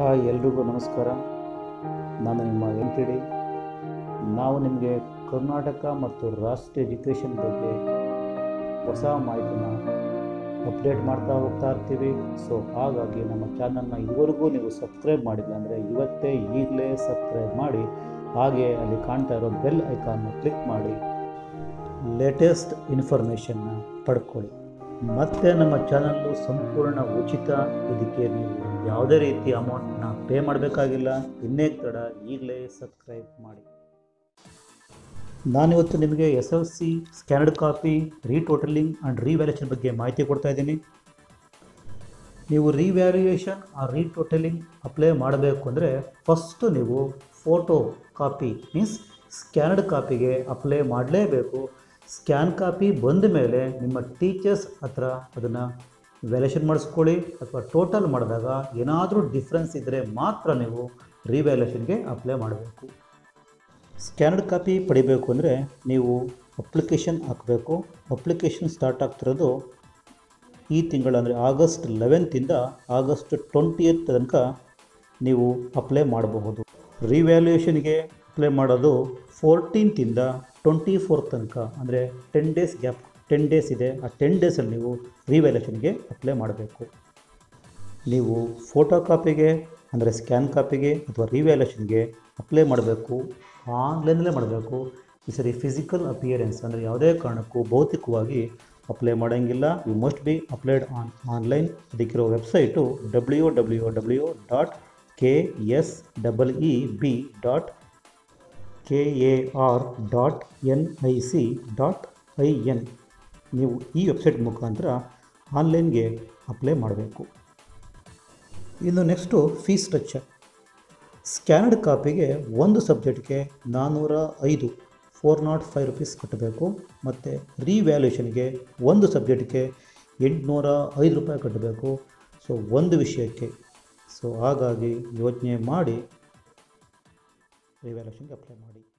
hi ಎಲ್ರಿಗೂ ನಮಸ್ಕಾರ ನಾನು ನಿಮ್ಮ ಎನ್ ಟಿ ಡಿ ನಾವು ನಿಮಗೆ ಕರ್ನಾಟಕ ಮತ್ತು ರಾಷ್ಟ್ರೀಯ ಎಜುಕೇಷನ್ ಬಗ್ಗೆ ಹೊಸ ಮಾಹಿತಿನ ಅಪ್ಡೇಟ್ ಮಾಡ್ತಾ ಹೋಗ್ತಾ ಇರ್ತೀವಿ ಸೊ ಹಾಗಾಗಿ ನಮ್ಮ ಚಾನಲ್ನ ಇದುವರೆಗೂ ನೀವು ಸಬ್ಸ್ಕ್ರೈಬ್ ಮಾಡಿಲ್ಲ ಅಂದರೆ ಇವತ್ತೇ ಈಗಲೇ ಸಬ್ಸ್ಕ್ರೈಬ್ ಮಾಡಿ ಹಾಗೆ ಅಲ್ಲಿ ಕಾಣ್ತಾ ಇರೋ ಬೆಲ್ ಐಕಾನ್ನ ಕ್ಲಿಕ್ ಮಾಡಿ ಲೇಟೆಸ್ಟ್ ಇನ್ಫಾರ್ಮೇಷನ್ನ ಪಡ್ಕೊಳ್ಳಿ ಮತ್ತು ನಮ್ಮ ಚಾನಲ್ಲು ಸಂಪೂರ್ಣ ಉಚಿತ ಇದಕ್ಕೆ ನೀವು ಯಾವುದೇ ರೀತಿ ಅಮೌಂಟ್ನ ಪೇ ಮಾಡಬೇಕಾಗಿಲ್ಲ ಇನ್ನೇ ತಡ ಈಗಲೇ ಸಬ್ಸ್ಕ್ರೈಬ್ ಮಾಡಿ ನಾನಿವತ್ತು ನಿಮಗೆ S L C scanned copy retotalling and revaluation ಬಗ್ಗೆ ಮಾಹಿತಿ ಕೊಡ್ತಾ ಇದ್ದೀನಿ ನೀವು ರೀವ್ಯಾಲ್ಯೂಯೇಷನ್ ಆ ರೀಟೋಟಲಿಂಗ್ ಅಪ್ಲೈ ಮಾಡಬೇಕು ಅಂದರೆ ಫಸ್ಟು ನೀವು ಫೋಟೋ ಕಾಪಿ ಮೀನ್ಸ್ ಸ್ಕ್ಯಾನರ್ಡ್ ಕಾಪಿಗೆ ಅಪ್ಲೈ ಮಾಡಲೇಬೇಕು ಸ್ಕ್ಯಾನ್ ಕಾಪಿ ಬಂದ ಮೇಲೆ ನಿಮ್ಮ ಟೀಚರ್ಸ್ ಹತ್ರ ಅದನ್ನು ವ್ಯಾಲ್ಯೂಷನ್ ಮಾಡಿಸ್ಕೊಳ್ಳಿ ಅಥವಾ ಟೋಟಲ್ ಮಾಡಿದಾಗ ಏನಾದರೂ ಡಿಫ್ರೆನ್ಸ್ ಇದ್ದರೆ ಮಾತ್ರ ನೀವು ರೀವ್ಯಾಲ್ಯೂಷನ್ಗೆ ಅಪ್ಲೈ ಮಾಡಬೇಕು ಸ್ಕ್ಯಾನರ್ಡ್ ಕಾಪಿ ಪಡಿಬೇಕು ಅಂದರೆ ನೀವು ಅಪ್ಲಿಕೇಶನ್ ಹಾಕಬೇಕು ಅಪ್ಲಿಕೇಶನ್ ಸ್ಟಾರ್ಟ್ ಆಗ್ತಿರೋದು ಈ ತಿಂಗಳು ಅಂದರೆ ಆಗಸ್ಟ್ ಲೆವೆಂತಿಂದ ಆಗಸ್ಟ್ ಟ್ವೆಂಟಿಯತ್ ತನಕ ನೀವು ಅಪ್ಲೈ ಮಾಡಬಹುದು ರಿವ್ಯಾಲ್ಯೂಯೇಷನ್ಗೆ ಅಪ್ಲೈ ಮಾಡೋದು ಫೋರ್ಟೀನ್ತಿಂದ ಟ್ವೆಂಟಿ ಫೋರ್ ತನಕ ಅಂದರೆ ten days gap ten days ಇದೆ ಆ ಟೆನ್ ಡೇಸಲ್ಲಿ ನೀವು ರಿವ್ಯಾಲ್ಯೂಷನ್ಗೆ ಅಪ್ಲೈ ಮಾಡಬೇಕು ನೀವು ಫೋಟೋ ಕಾಪಿಗೆ ಅಂದರೆ ಸ್ಕ್ಯಾನ್ ಕಾಪಿಗೆ ಅಥವಾ ರಿವ್ಯಾಲ್ಯೂಷನ್ಗೆ ಅಪ್ಲೈ ಮಾಡಬೇಕು ಆನ್ಲೈನಲ್ಲೇ ಮಾಡಬೇಕು ಈ ಸರಿ ಫಿಸಿಕಲ್ ಅಪಿಯರೆನ್ಸ್ ಅಂದರೆ ಯಾವುದೇ ಕಾರಣಕ್ಕೂ ಭೌತಿಕವಾಗಿ ಅಪ್ಲೈ ಮಾಡೋಂಗಿಲ್ಲ you must be applied on online ಅದಕ್ಕಿರೋ website W W W dot K S double E B dot K A R dot N I C dot I N ನೀವು ಈ ವೆಬ್ಸೈಟ್ ಮುಖಾಂತರ ಆನ್ಲೈನ್ಗೆ ಅಪ್ಲೈ ಮಾಡಬೇಕು ಇನ್ನು ನೆಕ್ಸ್ಟು ಫೀಸ್ ಸ್ಟ್ರಕ್ಚರ್ ಸ್ಕ್ಯಾನರ್ಡ್ ಕಾಪಿಗೆ ಒಂದು ಸಬ್ಜೆಕ್ಟ್ಗೆ ನಾನ್ನೂರ ಐದು ಫೋರ್ ನಾಟ್ ಫೈವ್ ರುಪೀಸ್ ಕಟ್ಟಬೇಕು ಮತ್ತು ರಿವ್ಯಾಲ್ಯೂಷನ್ಗೆ ಒಂದು ಸಬ್ಜೆಕ್ಟ್ಗೆ ಎಂಟುನೂರ ಐದು ರೂಪಾಯಿ ಕಟ್ಟಬೇಕು ಸೊ ಒಂದು ವಿಷಯಕ್ಕೆ ಸೊ ಹಾಗಾಗಿ ಯೋಚನೆ ಮಾಡಿ ರಿವ್ಯಾಲ್ಯೂಷನ್ಗೆ ಅಪ್ಲೈ ಮಾಡಿ